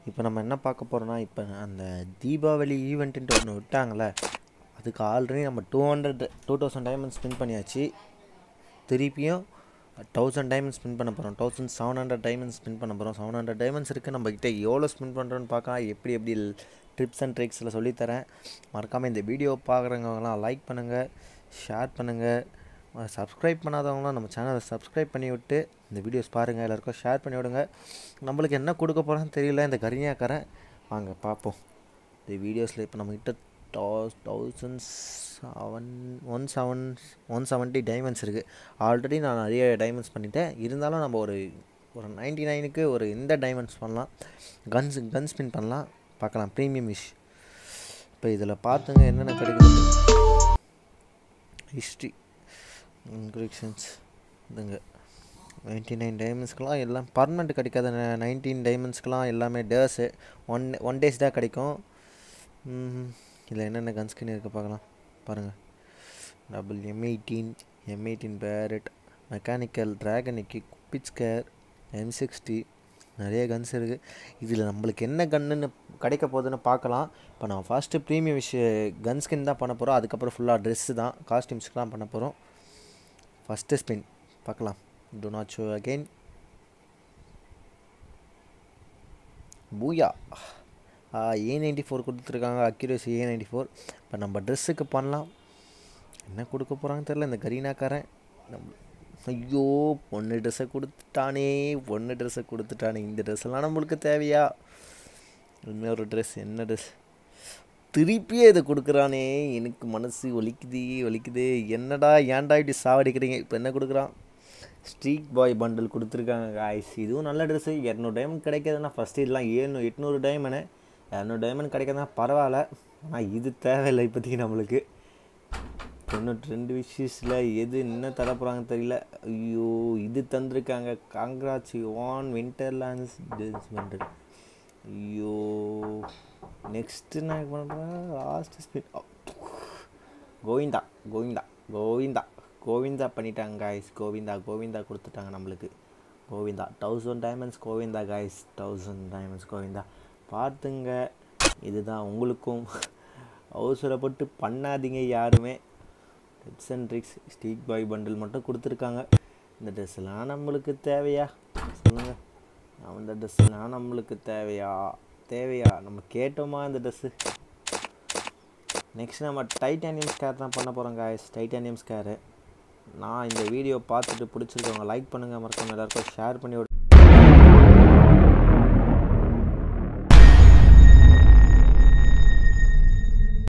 இப்போ நம்ம என்ன பார்க்க போகிறோம்னா இப்போ அந்த தீபாவளி ஈவெண்ட்டுன்ட்டு ஒன்று விட்டாங்களே அதுக்கு ஆல்ரெடி நம்ம two hundred two thousand diamond spin பண்ணியாச்சு திருப்பியும் தௌசண்ட் டைமண்ட் ஸ்பின் பண்ண போகிறோம் thousand seven hundred diamond spin பண்ண போகிறோம் செவன் ஹண்ட்ரட் டைமண்ட்ஸ் இருக்குது நம்மக்கிட்ட எவ்வளோ ஸ்பின் பண்ணுறோன்னு பார்க்கலாம் எப்படி எப்படி ட்ரிப்ஸ் அண்ட் ட்ரிக்ஸில் சொல்லித்தரேன் மறக்காமல் இந்த வீடியோ பார்க்குறவங்கலாம் லைக் பண்ணுங்கள் ஷேர் பண்ணுங்கள் சப்ஸ்கிரைப் பண்ணாதவங்களாம் நம்ம சேனலை சப்ஸ்கிரைப் பண்ணி விட்டு இந்த வீடியோஸ் பாருங்கள் எல்லாருக்கும் ஷேர் பண்ணி விடுங்க நம்மளுக்கு என்ன கொடுக்க போகிறோன்னு தெரியல இந்த கரிஞாக்காரன் வாங்க பார்ப்போம் இந்த வீடியோஸில் இப்போ நம்மக்கிட்ட thousand seven one seven one seventy diamonds இருக்குது ஆல்ரெடி நான் நிறைய டைமண்ட்ஸ் பண்ணிட்டேன் இருந்தாலும் நம்ம ஒரு ஒரு நைன்ட்டி நைனுக்கு ஒரு இந்த டைமண்ட்ஸ் பண்ணலாம் கன்ஸ் கன் ஸ்பின் பண்ணலாம் பார்க்கலாம் ப்ரீமியம் விஷ் இப்போ இதில் பார்த்துங்க என்னென்ன கிடைக்குது ஹிஸ்ட்ரி இன்க்ரிப்ஷன்ஸ் இதுங்க நைன்டி நைன் டைமண்ட்ஸ்க்கெலாம் எல்லாம் பர்மனெண்ட் கிடைக்காத நைன்டீன் டைமண்ட்ஸ்க்கெலாம் எல்லாமே டேஸு ஒன் ஒன் டேஸ் தான் கிடைக்கும் இதில் என்னென்ன கன்ஸ்கின் இருக்குது பார்க்கலாம் பாருங்கள் double M eighteen M eighteen parrot mechanical dragon எக்கி குப்பிட்ஸ்கேர் எம் சிக்ஸ்டி நிறைய கன்ஸ் இருக்குது இதில் நம்மளுக்கு என்ன கன்னுன்னு கிடைக்க போகுதுன்னு பார்க்கலாம் இப்போ நம்ம first premium wish gun skin தான் பண்ண போகிறோம் அதுக்கப்புறம் ஃபுல்லாக ட்ரெஸ்ஸு தான் காஸ்டியூம்ஸ்க்கு தான் பண்ண போகிறோம் ஃபஸ்ட்டு ஸ்பின் பார்க்கலாம் do not show again booyah A ninety four கொடுத்துருக்காங்க அக்யூரேசி ஏ நைன்டி ஃபோர் இப்போ நம்ம ட்ரெஸ்ஸுக்கு பண்ணலாம் என்ன கொடுக்க போகிறாங்கன்னு தெரில இந்த கரீனாக்காரன் நம்ம ஐயோ பொண்ணு ட்ரெஸ்ஸை கொடுத்துட்டானே பொண்ணு ட்ரெஸ்ஸை கொடுத்துட்டானே இந்த ட்ரெஸ்ஸெல்லாம் நம்மளுக்கு தேவையா இன்னொரு ட்ரெஸ் என்ன ட்ரெஸ் திருப்பியே இதை கொடுக்குறானே எனக்கு மனசு ஒலிக்குது ஒலிக்குது என்னடா ஏன்டா இப்படி சாவடிக்கிறீங்க இப்போ என்ன கொடுக்குறான் ஸ்ட்ரீட் பாய் பண்டில் கொடுத்துருக்காங்க காய்ஸ் இதுவும் நல்ல ட்ரெஸ்ஸு இரநூறு டைமண்ட் கிடைக்காதுன்னா ஃபஸ்ட்டு இதெல்லாம் ஏழு எட்நூறு டைமண்டு இரநூறு டைமண்ட் கிடைக்காதுன்னா பரவாயில்ல ஆனால் இது தேவையில்லை இப்போதைக்கு நம்மளுக்கு தொண்ணூற்றி ரெண்டு விஷயஸில் எது என்ன தர போகிறாங்க தெரியல ஐயோ இது தந்திருக்காங்க காங்க்ராட்ஸ் ஆன் வின்டர்லாண்ட்ஸ் டிஸ்மெண்டட் ஐயோ நெக்ஸ்ட்டு நான் என்ன பண்ணுறேன் லாஸ்ட் ஸ்பீட் கோவிந்தா கோவிந்தா கோவிந்தா கோவிந்தா பண்ணிட்டாங்க காய்ஸ் கோவிந்தா கோவிந்தா கொடுத்துட்டாங்க நம்மளுக்கு கோவிந்தா தௌசண்ட் டைமண்ட்ஸ் கோவிந்தா காய்ஸ் தௌசண்ட் டைமண்ட்ஸ் கோவிந்தா பார்த்துங்க இதுதான் உங்களுக்கும் அவசரப்பட்டு பண்ணாதீங்க யாருமே tips and tricks street boy bundle மட்டும் கொடுத்துருக்காங்க இந்த ட்ரெஸ்ஸெல்லாம் நம்மளுக்கு தேவையா சொல்லுங்கள் அந்த ட்ரெஸ்ஸெல்லாம் நம்மளுக்கு தேவையா தேவையா நம்ம கேட்டோமா இந்த ட்ரெஸ்ஸு நெக்ஸ்ட் நம்ம டைட்டானியம் ஸ்கேர் தான் பண்ண போகிறோம் காய்ஸ் டைட்டானியம் ஸ்கேரு நான் இந்த வீடியோ பார்த்துட்டு பிடிச்சிருக்கவங்க லைக் பண்ணுங்கள் மறக்காம எல்லாருக்கும் ஷேர் பண்ணி விடு